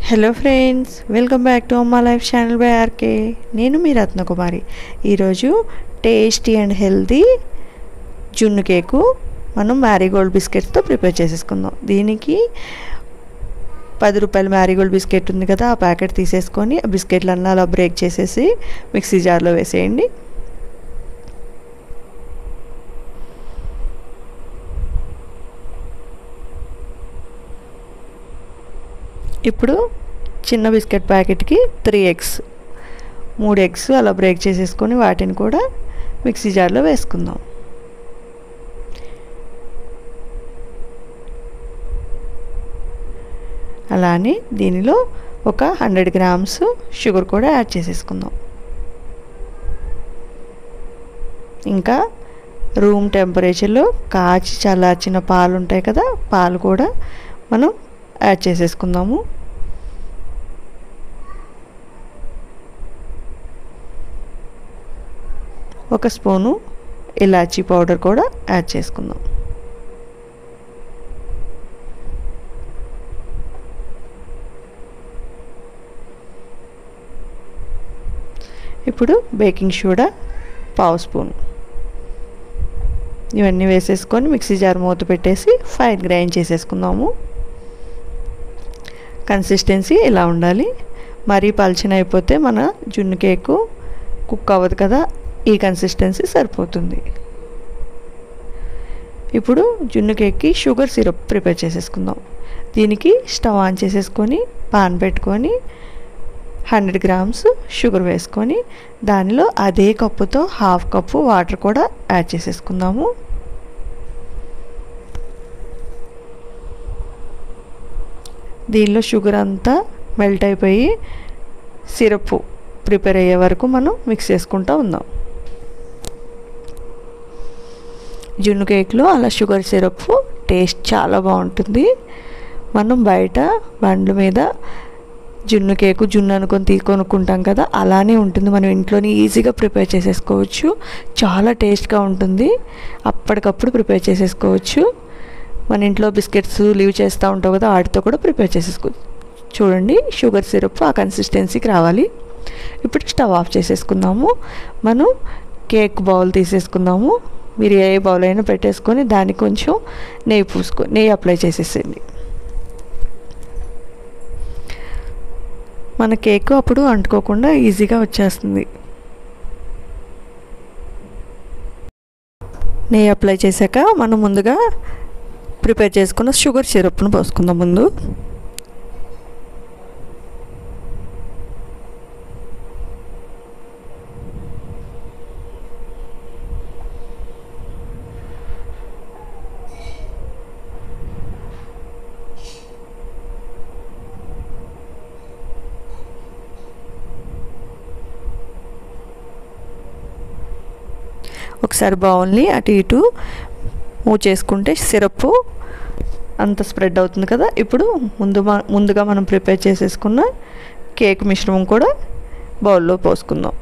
hello friends welcome back to Amma life channel by RK నేను మీ రత్నకుమారి ఈరోజు టేస్టీ అండ్ హెల్తీ జున్ను కేకు మనం మ్యారీగోల్డ్ బిస్కెట్స్తో ప్రిపేర్ చేసేసుకుందాం దీనికి పది రూపాయల మ్యారీగోల్డ్ బిస్కెట్ ఉంది కదా ఆ ప్యాకెట్ తీసేసుకొని ఆ బిస్కెట్లన్నీ అలా బ్రేక్ చేసేసి మిక్సీ జార్లో వేసేయండి ఇప్పుడు చిన్న బిస్కెట్ ప్యాకెట్కి త్రీ ఎగ్స్ మూడు ఎగ్స్ అలా బ్రేక్ చేసేసుకొని వాటిని కూడా మిక్సీ జార్లో వేసుకుందాం అలానే దీనిలో ఒక హండ్రెడ్ గ్రామ్స్ షుగర్ కూడా యాడ్ చేసేసుకుందాం ఇంకా రూమ్ టెంపరేచర్లో కాచి చల్లార్చిన పాలు ఉంటాయి కదా పాలు కూడా మనం యాడ్ చేసేసుకుందాము ఒక స్పూను ఇలాచీ పౌడర్ కూడా యాడ్ చేసుకుందాం ఇప్పుడు బేకింగ్ సోడా పావు స్పూన్ ఇవన్నీ వేసేసుకొని మిక్సీ జార్ మూత పెట్టేసి ఫైన్ గ్రైండ్ చేసేసుకుందాము కన్సిస్టెన్సీ ఇలా ఉండాలి మరీ పల్చిన అయిపోతే మన జున్ను కేకు కుక్ అవ్వదు కదా ఈ కన్సిస్టెన్సీ సరిపోతుంది ఇప్పుడు జున్ను కేక్కి షుగర్ సిరప్ ప్రిపేర్ చేసేసుకుందాం దీనికి స్టవ్ ఆన్ చేసేసుకొని పాన్ పెట్టుకొని హండ్రెడ్ గ్రామ్స్ షుగర్ వేసుకొని దానిలో అదే కప్పుతో హాఫ్ కప్పు వాటర్ కూడా యాడ్ చేసేసుకుందాము దీనిలో షుగర్ అంతా మెల్ట్ అయిపోయి సిరప్ ప్రిపేర్ అయ్యే వరకు మనం మిక్స్ చేసుకుంటూ ఉందాం జున్ను కేక్లో అలా షుగర్ సిరప్ టేస్ట్ చాలా బాగుంటుంది మనం బయట బండ్ల మీద జున్ను కేకు జున్ను అనుకొని తీ కొనుక్కుంటాం కదా అలానే ఉంటుంది మనం ఇంట్లోనే ఈజీగా ప్రిపేర్ చేసేసుకోవచ్చు చాలా టేస్ట్గా ఉంటుంది అప్పటికప్పుడు ప్రిపేర్ చేసేసుకోవచ్చు మన ఇంట్లో బిస్కెట్స్ లీవ్ చేస్తూ ఉంటాం కదా వాటితో కూడా ప్రిపేర్ చేసేసుకోవచ్చు చూడండి షుగర్ సిరప్ ఆ కన్సిస్టెన్సీకి రావాలి ఇప్పుడు స్టవ్ ఆఫ్ చేసేసుకుందాము మనం కేక్ బౌల్ తీసేసుకుందాము మీరు ఏ బౌల్ అయినా పెట్టేసుకొని దానికి కొంచెం నెయ్యి పూసుకొని నెయ్యి అప్లై చేసేసేయండి మన కేక్ అప్పుడు అంటుకోకుండా ఈజీగా వచ్చేస్తుంది నెయ్యి అప్లై చేశాక మనం ముందుగా ప్రిపేర్ చేసుకున్న షుగర్ సిరప్ను పోసుకుందాం ముందు ఒకసారి బౌల్ని అటు ఇటు మూవ్ చేసుకుంటే సిరప్ అంత స్ప్రెడ్ అవుతుంది కదా ఇప్పుడు ముందు ముందుగా మనం ప్రిపేర్ చేసేసుకున్న కేక్ మిశ్రమం కూడా బౌల్లో పోసుకుందాం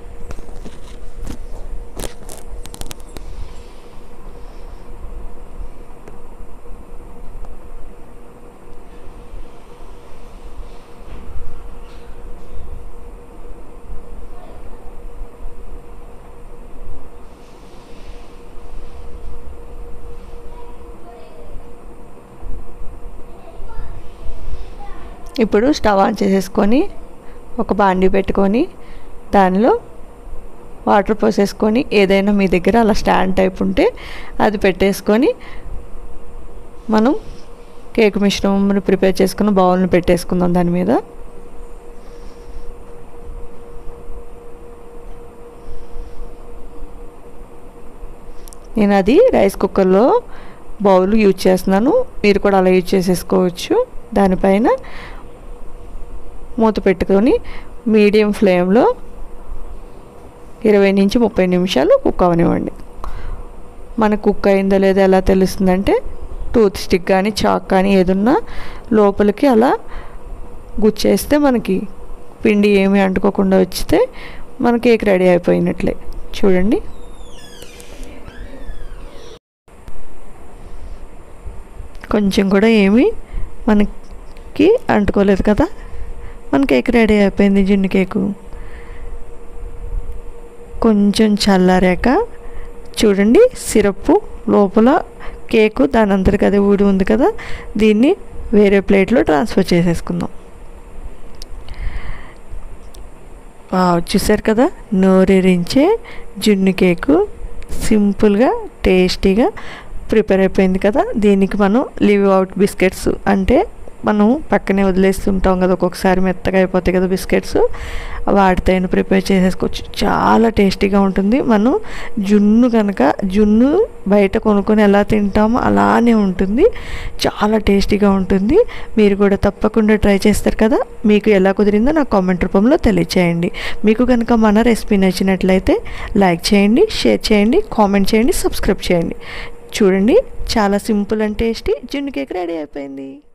ఇప్పుడు స్టవ్ ఆన్ చేసేసుకొని ఒక బాండి పెట్టుకొని దానిలో వాటర్ పోసేసుకొని ఏదైనా మీ దగ్గర అలా స్టాండ్ టైప్ ఉంటే అది పెట్టేసుకొని మనం కేక్ మిశ్రమం ప్రిపేర్ చేసుకున్న బౌల్ని పెట్టేసుకుందాం దాని మీద నేను అది రైస్ కుక్కర్లో బౌల్ యూజ్ చేస్తున్నాను మీరు కూడా అలా యూజ్ చేసేసుకోవచ్చు దానిపైన మూత పెట్టుకొని మీడియం ఫ్లేమ్లో ఇరవై నుంచి ముప్పై నిమిషాలు కుక్ అవనివ్వండి మనకు కుక్ అయిందో లేదో ఎలా తెలుస్తుందంటే టూత్ స్టిక్ కానీ చాక్ కానీ ఏదున్నా లోపలికి అలా గుచ్చేస్తే మనకి పిండి ఏమీ అంటుకోకుండా వచ్చితే మన కేక్ రెడీ అయిపోయినట్లే చూడండి కొంచెం కూడా ఏమీ మనకి అంటుకోలేదు కదా మన కేక్ రెడీ అయిపోయింది జున్ను కేకు కొంచెం చల్లారాక చూడండి సిరప్పు లోపల కేకు దాని అంతటికి అదే ఊడి ఉంది కదా దీన్ని వేరే ప్లేట్లో ట్రాన్స్ఫర్ చేసేసుకుందాం వావ్, చూసారు కదా నోరేరించే జున్ను కేకు సింపుల్గా టేస్టీగా ప్రిపేర్ అయిపోయింది కదా దీనికి మనం లివ్ అవుట్ బిస్కెట్స్ అంటే మనం పక్కనే వదిలేస్తుంటాం కదా ఒక్కొక్కసారి మెత్తగా అయిపోతాయి కదా బిస్కెట్స్ వాటితో అయినా ప్రిపేర్ చేసేసుకోవచ్చు చాలా టేస్టీగా ఉంటుంది మనం జున్ను కనుక జున్ను బయట కొనుక్కొని ఎలా తింటామో అలానే ఉంటుంది చాలా టేస్టీగా ఉంటుంది మీరు కూడా తప్పకుండా ట్రై చేస్తారు కదా మీకు ఎలా కుదిరిందో నాకు కామెంట్ రూపంలో తెలియచేయండి మీకు కనుక మన రెసిపీ నచ్చినట్లయితే లైక్ చేయండి షేర్ చేయండి కామెంట్ చేయండి సబ్స్క్రైబ్ చేయండి చూడండి చాలా సింపుల్ అండ్ టేస్టీ జున్ను కేక్ రెడీ అయిపోయింది